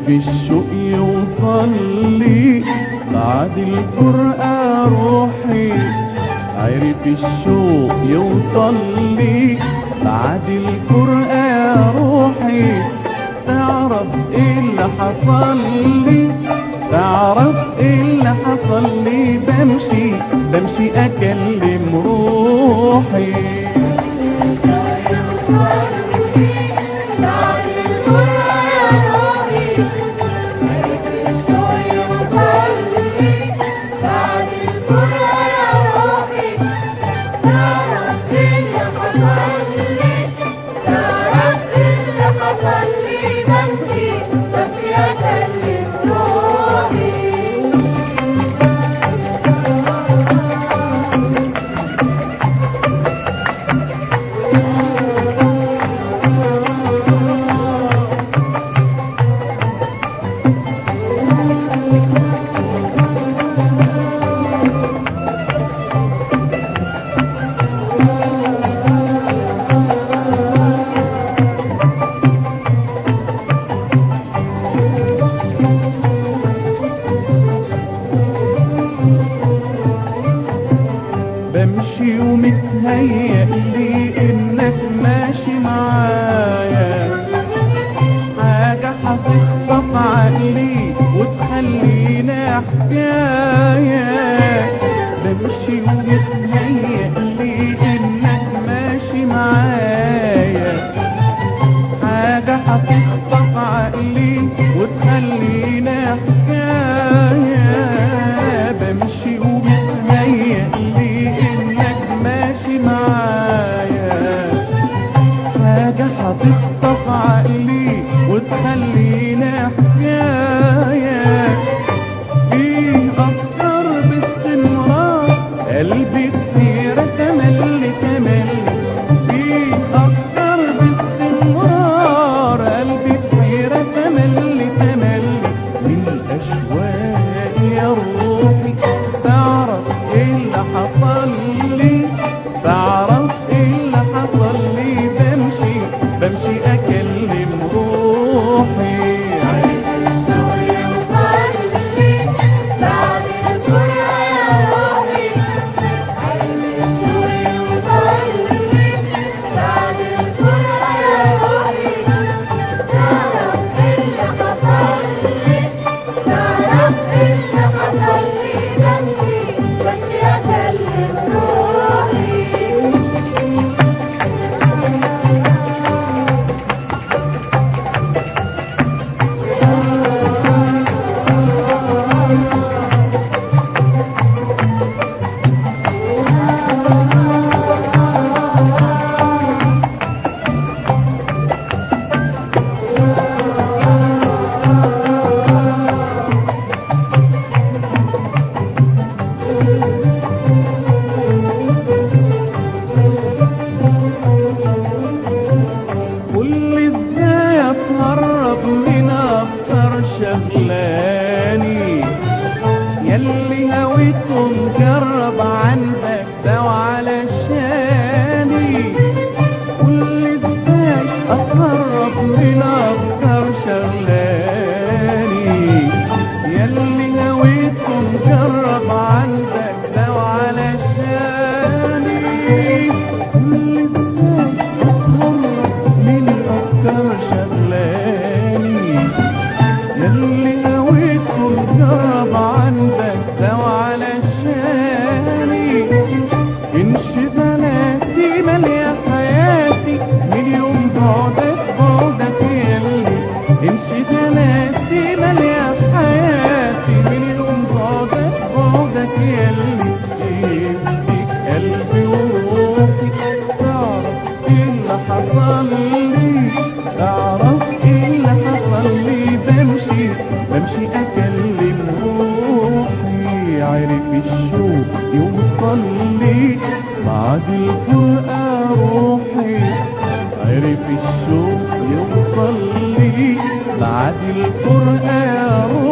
عرف الشوق يوصل لي بعد الفرقة روحي عرف الشوق يوصل لي بعد الفرقة روحي تعرف ايه اللي حصل لي تعرف ايه اللي حصل لي بمشي بمشي اكلم روحي بمشي ومتهيأ لي انك ماشي معايا حاجة هتخطف عقلي وتخلينا حكاية بمشي ومتهيأ لي انك ماشي معايا حاجة هتخطف عقلي وتخلينا حكاية بمشي ومتهيأ لي انك ماشي معايا حاجة هتخطف عقلي وتخلينا حكاية في أفكار باستمرار قلبي كتير تملي تملي في أفكار باستمرار قلبي كتير تملي تملي من الأشواق يا روحي تعرف ايه اللي حصل لي تعرف ايه اللي حصل لي بمشي بمشي اكلم روحي قول ازاي اتهرب من افكار شغلاني ياللي هويته مجرب عندك ده وعلشاني قول ازاي اتهرب من افكار شغلاني ياللي هويته مجرب عندك ده وعلشاني قول ازاي اتهرب من افكار شغلاني ياللي هويته مجرب عندك ده وعلشاني انشغالاتي مالية حياتي مليون بعدك بعدك ياللي انشغالاتي مالية حياتي مليون بعدك بعدك ياللي يديك قلبي وروحي تعرف ايه اللي حصل لي تعرف ايه اللي حصل لي بمشي بمشي اكلم روحي عارف الشوق يوصل لي بعد الفرقة روحي عارف الشوق يوصل لي بعد الفرقة روحي